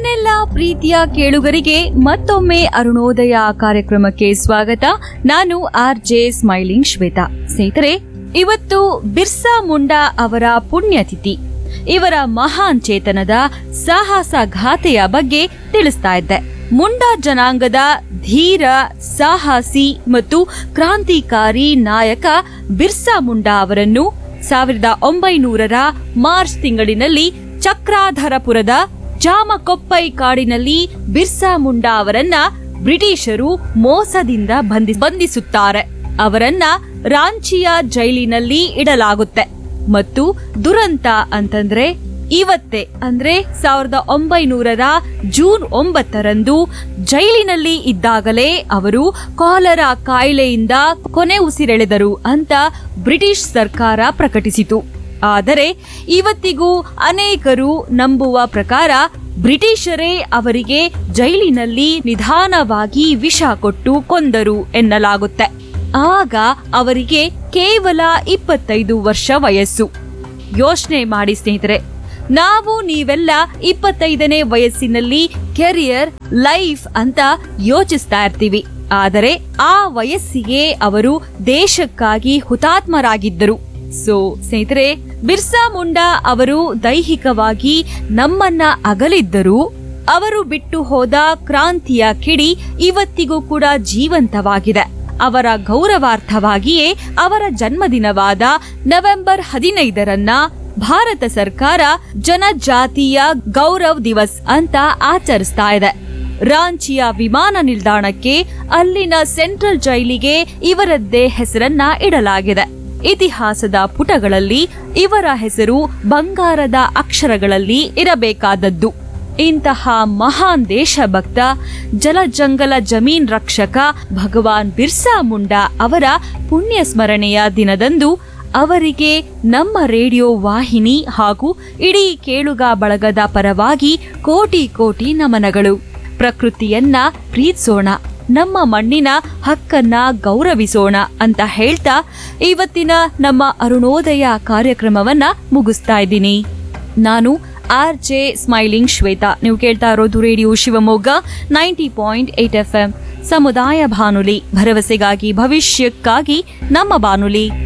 ನನ್ನೆಲ್ಲ ಪ್ರೀತಿಯ ಕೇಳುಗರಿಗೆ ಮತ್ತೊಮ್ಮೆ ಅರುಣೋದಯ ಕಾರ್ಯಕ್ರಮಕ್ಕೆ ಸ್ವಾಗತ ನಾನು ಆರ್ ಜೆ ಸ್ಮೈಲಿಂಗ್ ಶ್ವೇತಾ ಸ್ನೇಹಿತರೆ ಇವತ್ತು ಬಿರ್ಸಾ ಮುಂಡಾ ಅವರ ಪುಣ್ಯತಿಥಿ ಇವರ ಮಹಾನ್ ಚೇತನದ ಸಾಹಸ ಘಾತೆಯ ಬಗ್ಗೆ ತಿಳಿಸ್ತಾ ಇದ್ದೆ ಮುಂಡಾ ಜನಾಂಗದ ಧೀರ ಸಾಹಸಿ ಮತ್ತು ಕ್ರಾಂತಿಕಾರಿ ನಾಯಕ ಬಿರ್ಸಾ ಮುಂಡಾ ಅವರನ್ನು ಸಾವಿರದ ಒಂಬೈನೂರರ ಮಾರ್ಚ್ ತಿಂಗಳಿನಲ್ಲಿ ಚಕ್ರಾಧರಪುರದ ಜಾಮಕೊಪ್ಪೈ ಕಾಡಿನಲ್ಲಿ ಬಿರ್ಸಾ ಮುಂಡಾ ಅವರನ್ನ ಬ್ರಿಟಿಷರು ಮೋಸದಿಂದ ಬಂಧಿ ಬಂಧಿಸುತ್ತಾರೆ ಅವರನ್ನ ರಾಂಚಿಯ ಜೈಲಿನಲ್ಲಿ ಇಡಲಾಗುತ್ತೆ ಮತ್ತು ದುರಂತ ಅಂತಂದ್ರೆ ಇವತ್ತೇ ಅಂದ್ರೆ ಸಾವಿರದ ಒಂಬೈನೂರರ ಜೂನ್ ಒಂಬತ್ತರಂದು ಜೈಲಿನಲ್ಲಿ ಇದ್ದಾಗಲೇ ಅವರು ಕಾಲರ ಕಾಯಿಲೆಯಿಂದ ಕೊನೆ ಉಸಿರೆಳೆದರು ಅಂತ ಬ್ರಿಟಿಷ್ ಸರ್ಕಾರ ಪ್ರಕಟಿಸಿತು ಆದರೆ ಇವತ್ತಿಗೂ ಅನೇಕರು ನಂಬುವ ಪ್ರಕಾರ ಬ್ರಿಟಿಷರೇ ಅವರಿಗೆ ಜೈಲಿನಲ್ಲಿ ನಿಧಾನವಾಗಿ ವಿಷ ಕೊಟ್ಟು ಕೊಂದರು ಎನ್ನಲಾಗುತ್ತೆ ಆಗ ಅವರಿಗೆ ಕೇವಲ ಇಪ್ಪತ್ತೈದು ವರ್ಷ ವಯಸ್ಸು ಯೋಚನೆ ಮಾಡಿ ಸ್ನೇಹಿತರೆ ನಾವು ನೀವೆಲ್ಲ ಇಪ್ಪತ್ತೈದನೇ ವಯಸ್ಸಿನಲ್ಲಿ ಕೆರಿಯರ್ ಲೈಫ್ ಅಂತ ಯೋಚಿಸ್ತಾ ಇರ್ತೀವಿ ಆದರೆ ಆ ವಯಸ್ಸಿಗೆ ಅವರು ದೇಶಕ್ಕಾಗಿ ಹುತಾತ್ಮರಾಗಿದ್ದರು ಸೊ ಸ್ನೇಹಿತರೆ ಬಿರ್ಸಾ ಮುಂಡಾ ಅವರು ದೈಹಿಕವಾಗಿ ನಮ್ಮನ್ನ ಅಗಲಿದ್ದರೂ ಅವರು ಬಿಟ್ಟು ಹೋದ ಕ್ರಾಂತಿಯ ಕಿಡಿ ಇವತ್ತಿಗೂ ಕೂಡ ಜೀವಂತವಾಗಿದೆ ಅವರ ಗೌರವಾರ್ಥವಾಗಿಯೇ ಅವರ ಜನ್ಮದಿನವಾದ ನವೆಂಬರ್ ಹದಿನೈದರನ್ನ ಭಾರತ ಸರ್ಕಾರ ಜನಜಾತೀಯ ಗೌರವ್ ದಿವಸ್ ಅಂತ ಆಚರಿಸ್ತಾ ಇದೆ ರಾಂಚಿಯ ವಿಮಾನ ನಿಲ್ದಾಣಕ್ಕೆ ಅಲ್ಲಿನ ಸೆಂಟ್ರಲ್ ಜೈಲಿಗೆ ಇವರದ್ದೇ ಹೆಸರನ್ನ ಇಡಲಾಗಿದೆ ಇತಿಹಾಸದ ಪುಟಗಳಲ್ಲಿ ಇವರ ಹೆಸರು ಬಂಗಾರದ ಅಕ್ಷರಗಳಲ್ಲಿ ಇರಬೇಕಾದದ್ದು ಇಂತಹ ಮಹಾನ್ ದೇಶಭಕ್ತ ಜಲಜಂಗಲ ಜಮೀನ್ ರಕ್ಷಕ ಭಗವಾನ್ ಬಿರ್ಸಾ ಮುಂಡಾ ಅವರ ಪುಣ್ಯ ಸ್ಮರಣೆಯ ದಿನದಂದು ಅವರಿಗೆ ನಮ್ಮ ರೇಡಿಯೋ ವಾಹಿನಿ ಹಾಗೂ ಇಡೀ ಕೇಳುಗ ಬಳಗದ ಪರವಾಗಿ ಕೋಟಿ ಕೋಟಿ ನಮನಗಳು ಪ್ರಕೃತಿಯನ್ನ ಪ್ರೀತಿಸೋಣ ನಮ್ಮ ಮಣ್ಣಿನ ಹಕ್ಕನ್ನ ಗೌರವಿಸೋಣ ಅಂತ ಹೇಳ್ತಾ ಇವತ್ತಿನ ನಮ್ಮ ಅರುಣೋದಯ ಕಾರ್ಯಕ್ರಮವನ್ನ ಮುಗಿಸ್ತಾ ಇದ್ದೀನಿ ನಾನು ಆರ್ ಜೆ ಸ್ಮೈಲಿಂಗ್ ಶ್ವೇತಾ ನೀವು ಕೇಳ್ತಾ ಇರೋದು radio Shivamogga ninety point eight F M ಸಮುದಾಯ ಬಾನುಲಿ ಭರವಸೆಗಾಗಿ ಭವಿಷ್ಯಕ್ಕಾಗಿ ನಮ್ಮ ಬಾನುಲಿ